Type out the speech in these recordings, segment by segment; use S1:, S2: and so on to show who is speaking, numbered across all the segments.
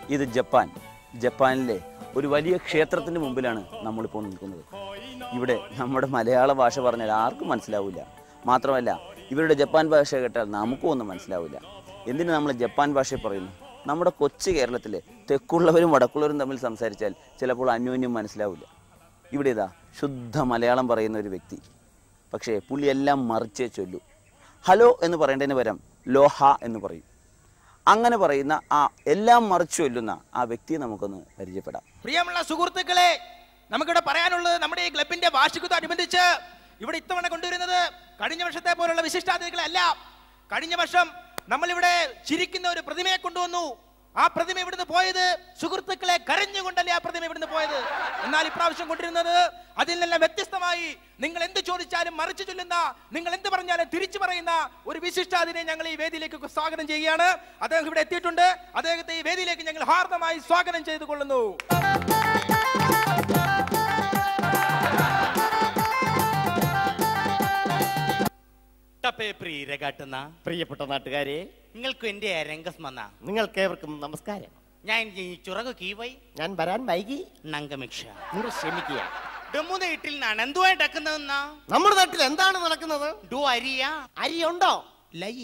S1: ഇത് ജപ്പാൻ ജപ്പാനിലെ ഒരു വലിയ ക്ഷേത്രത്തിന് മുമ്പിലാണ് നമ്മളിപ്പോൾ നിൽക്കുന്നത് ഇവിടെ നമ്മുടെ മലയാള ഭാഷ പറഞ്ഞാൽ ആർക്കും മനസ്സിലാവില്ല മാത്രമല്ല ഇവരുടെ ജപ്പാൻ ഭാഷ കേട്ടാൽ നമുക്കും ഒന്നും മനസ്സിലാവില്ല എന്തിന് നമ്മൾ ജപ്പാൻ ഭാഷ പറയുന്നു നമ്മുടെ കൊച്ചു കേരളത്തിലെ തെക്കുള്ളവരും വടക്കുള്ളവരും തമ്മിൽ സംസാരിച്ചാൽ ചിലപ്പോൾ അന്യോന്യം മനസ്സിലാവില്ല ഇവിടെ ഇതാ ശുദ്ധ മലയാളം പറയുന്ന ഒരു വ്യക്തി പക്ഷേ പുള്ളി എല്ലാം മറിച്ചേ ചൊല്ലൂ ഹലോ എന്ന് പറയേണ്ടതിന് പകരം ലോഹ എന്ന് പറയും അങ്ങനെ പറയുന്ന ആ എല്ലാം മറിച്ചു ചൊല്ലുന്ന ആ വ്യക്തിയെ നമുക്കൊന്ന് പരിചയപ്പെടാം
S2: പ്രിയമുള്ള സുഹൃത്തുക്കളെ നമുക്കിവിടെ പറയാനുള്ളത് നമ്മുടെ ഈ ക്ലബിന്റെ വാർഷികത്തോടനുബന്ധിച്ച് ഇവിടെ ഇത്തവണ കൊണ്ടുവരുന്നത് കഴിഞ്ഞ വർഷത്തെ പോലുള്ള വിശിഷ്ടാതിഥികളല്ല കഴിഞ്ഞ വർഷം നമ്മളിവിടെ ചിരിക്കുന്ന ഒരു പ്രതിമയെ കൊണ്ടുവന്നു ആ പ്രതിമ ഇവിടുന്ന് പോയത് സുഹൃത്തുക്കളെ കരഞ്ഞുകൊണ്ടല്ലേ ആ പ്രതിമ ഇവിടുന്ന് പോയത് എന്നാൽ ഇപ്രാവശ്യം കൊണ്ടിരുന്നത് അതിൽ നിന്നെല്ലാം വ്യത്യസ്തമായി നിങ്ങൾ എന്ത് ചോദിച്ചാലും മറിച്ചു ചൊല്ലുന്ന നിങ്ങൾ എന്ത് പറഞ്ഞാലും തിരിച്ചു പറയുന്ന ഒരു വിശിഷ്ടാതിനെ ഞങ്ങൾ ഈ വേദിയിലേക്ക് സ്വാഗതം ചെയ്യുകയാണ് അദ്ദേഹം ഇവിടെ എത്തിയിട്ടുണ്ട് അദ്ദേഹത്തെ ഈ വേദിയിലേക്ക് ഞങ്ങൾ ഹാർദമായി സ്വാഗതം ചെയ്തു കൊള്ളുന്നു
S3: ടപ്പേ പ്രിയരെ കാട്ടുന്ന
S4: പ്രിയപ്പെട്ട നാട്ടുകാരെ
S3: നിങ്ങൾക്കും എന്റെ രംഗസ്മന്ന
S4: നിങ്ങൾക്കേവർക്കും നമസ്കാരം
S3: ഞാൻ ഈ ചുറകു കീവൈ
S4: ഞാൻ വരാൻ വൈകി
S3: നങ്കമിക്ഷ
S4: നിങ്ങൾ ക്ഷമിക്കുക
S3: ഡെമുന്ന വീട്ടിൽ നിന്നാണ് എന്തുവായി ടക്കുന്നതെന്നാ
S4: നമ്മുടെ നാട്ടിൽ എന്താണ് നടക്കുന്നത്
S3: ഡു അരിയ
S4: അരിയുണ്ടോ
S3: ലൈ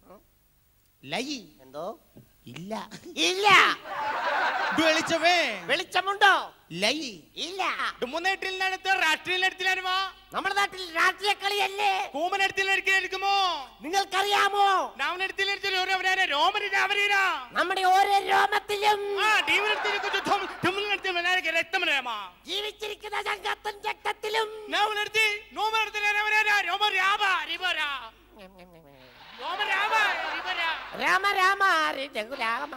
S3: ലൈ
S4: എന്തോ
S3: ഇല്ല
S4: ഇല്ല
S3: ഡു എളിച്ചവേ
S4: വെളിച്ചമുണ്ടോ
S3: ലൈ
S4: ഇല്ല
S3: ഡെമുന്ന വീട്ടിൽ നിന്നാണ് രാഷ്ട്രീയ എടുത്തില്ലാരുമോ
S4: നമ്മുടെ നാട്ടിൽ രാഷ്ട്രീയ കളിയല്ലേ
S3: കൂമൻ എടുത്തില്ലായിരിക്കുമോ
S4: നിങ്ങൾക്കറിയാമോ
S3: രാമൻ എടുത്തില്ല രോമൻ രാമരീരാ
S4: നമ്മുടെ ഓരോ രോമത്തിലും
S3: ആ ടീമിൽ എടുത്തിരിക്കും യുദ്ധം ടീമിൽ എടുത്തി രക്തമരമാ
S4: ജീവിച്ചിരിക്കുന്ന സംഘത്തും രക്തത്തിലും
S3: നോവൽ എടുത്തി നോവൽ എടുത്തില്ല രോമ രാമ റിവരാ രോമ രാമ റിവരാ
S4: രാമ രാമ രഘുരാമ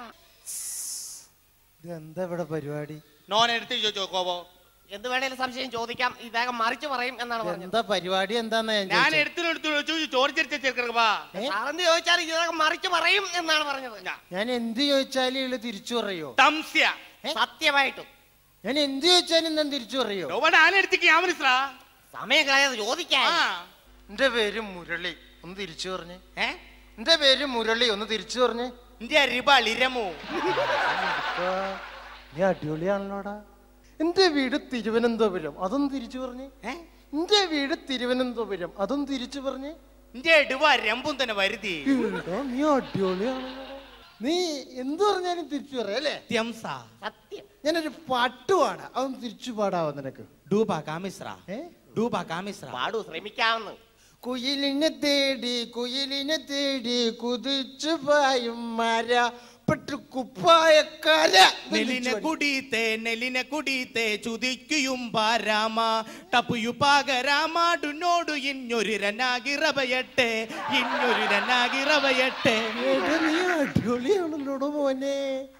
S5: ഇതെന്താ ഇവിടെ പരിപാടി
S3: നോൻ എടുത്ത് ചോദിച്ചോ കോപോ
S4: എന്ത് വേണേലും സംശയം ചോദിക്കാം ഇദ്ദേഹം മറിച്ചു പറയും എന്നാണ് പറഞ്ഞത്
S5: എന്താ പരിപാടി എന്താന്ന് ഞാൻ
S3: ഞാൻ
S5: ചോദിച്ചത്?
S3: എടുത്തിനെടുത്ത് ചോദിച്ചു ചോദിച്ചെടുത്ത ചെറുക്കപ്പാ
S5: ഏ?
S4: സാറെന്ന് ചോദിച്ചാൽ ഇദ്ദേഹം മറിച്ചു പറയും എന്നാണ് പറഞ്ഞത്
S5: ഞാൻ എന്ത് ചോദിച്ചാലും ഇള് തിരിച്ചു പറയോ
S3: തംസ്യ
S4: സത്യമായിട്ടും
S5: ഞാൻ എന്ത് ചോദിച്ചാലും ഞാൻ തിരിച്ചു പറയോ
S3: നോവൽ ആനെടുത്തേക്ക് ആവനിസ്രാ
S4: സമയം കളയാതെ ചോദിക്കാൻ
S3: ആ
S5: എന്റെ പേര് മുരളി ഒന്ന് തിരിച്ചു പറഞ്ഞേ
S3: ഏ
S5: എന്റെ പേര് മുരളി ഒന്ന് തിരിച്ചു പറഞ്ഞേ
S3: ഇന്ത്യ റിബ ലിരമു
S5: ആ, നീ അടിപൊളിയാണല്ലോടാ എന്റെ വീട് തിരുവനന്തപുരം അതൊന്ന് തിരിച്ചു പറഞ്ഞേ
S3: ഏ
S5: എന്റെ വീട് തിരുവനന്തപുരം അതൊന്ന് തിരിച്ചു പറഞ്ഞേ
S3: ഇന്ത്യ ഇടുവ രമ്പും തന്നെ വരുതി
S5: എടാ, നീ അടിപൊളിയാണല്ലോടാ നീ എന്ത് പറഞ്ഞാലും തിരിച്ചു പറയാം അല്ലേ
S3: ത്യംസ
S4: സത്യം
S5: ഞാനൊരു പാട്ട് പാടാം അതൊന്ന് തിരിച്ചു പാടാവോ നിനക്ക്
S3: ഡൂബ കാമിസ്ര
S5: ഏ
S3: ഡൂബ കാമിസ്ര
S4: പാടു ശ്രമിക്കാവുന്നു
S5: കുയിലിനെ തേടി കുയിലിനെ തേടി കുതിച്ചു പായും മര പെട്ടുക്കുപ്പായക്കാര
S3: നെല്ലിനെ കുടീത്തെ നെല്ലിനെ കുടീത്തെ ചുതിക്കുകയും പാരാമ ടപ്പുയു പാകരാമ ഡുനോടു ഇഞ്ഞൊരു രനാകിറവയട്ടെ ഇഞ്ഞൊരു രനാകിറവയട്ടെ
S5: നീ അടിപൊളിയാണല്ലോടോ മോനെ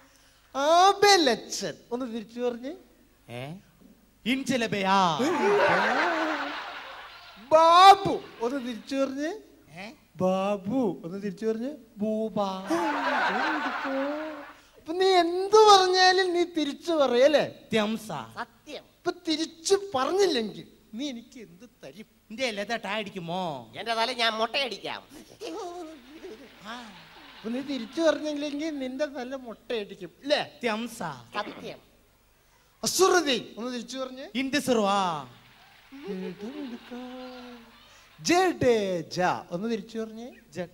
S5: ആബലച്ചൻ ഒന്ന് തിരിച്ചു പറഞ്ഞേ
S3: ഏ ഇൻചലബയാ
S5: ബാബു ഒന്ന് തിരിച്ചു പറഞ്ഞേ
S3: ഏ
S5: ബാബു ഒന്ന് തിരിച്ചു പറഞ്ഞേ ബൂബാ അപ്പൊ നീ എന്ത് പറഞ്ഞാലും നീ തിരിച്ചു പറയല്ലേ
S3: ത്യംസ
S4: സത്യം
S5: ഇപ്പൊ തിരിച്ചു പറഞ്ഞില്ലെങ്കിൽ നീ എനിക്ക് എന്ത് തരും
S3: ഇന്ത്യ ലത ടാടിക്കുമോ
S4: എന്റെ തല ഞാൻ മുട്ടയടിക്കാം
S5: അപ്പൊ നീ തിരിച്ചു പറഞ്ഞില്ലെങ്കിൽ നിന്റെ നല്ല മുട്ടയടിക്കും ഇല്ലേ
S3: ത്യംസ
S4: സത്യം
S5: അസുറതി ഒന്ന് തിരിച്ചു പറഞ്ഞേ
S3: ഇൻഡസ്റുവാ
S5: ജഡേജ ഒന്ന് തിരിച്ചു പറഞ്ഞേ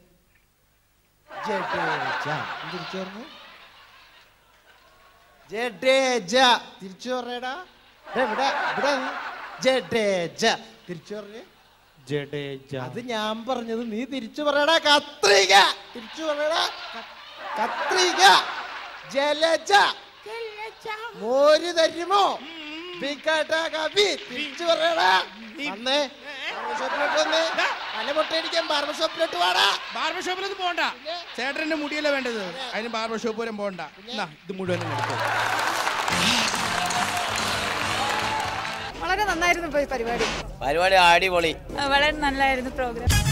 S5: ജഡേജ ഒന്ന് തിരിച്ചു പറഞ്ഞേ ജഡേജ തിരിച്ചു പറയടാ ദേ ഇവിടെ ഇവിടെ നിന്ന്. ജഡേജ തിരിച്ചു പറഞ്ഞേ
S3: ജഡേജ
S5: അത് ഞാൻ പറഞ്ഞത് നീ തിരിച്ചു പറയടാ കത്രിക തിരിച്ചു പറയടാ ക- കത്രിക ജലജ മോര് തരുമോ വികട കവി തിരിച്ചു പറയടാ വന്നേ ബാർബർ ഷോപ്പിലോട്ട് വന്നേ തല പൊട്ടയടിക്കാൻ ബാർബർ ഷോപ്പിലോട്ട് വാടാ
S3: ബാർബർ ഷോപ്പിലൊന്നും പോണ്ട ചേട്ടന്റെ മുടിയല്ല വേണ്ടത് അതിന് ബാർബർ ഷോപ്പ് വരെ പോണ്ട എന്നാ, ഇത് മുഴുവൻ എടുത്തോ.
S6: വളരെ നന്നായിരുന്നു ഇപ്പൊ ഈ പരിപാടി
S1: പരിപാടി അടിപൊളി
S6: ആ, വളരെ നല്ലായിരുന്നു പ്രോഗ്രാം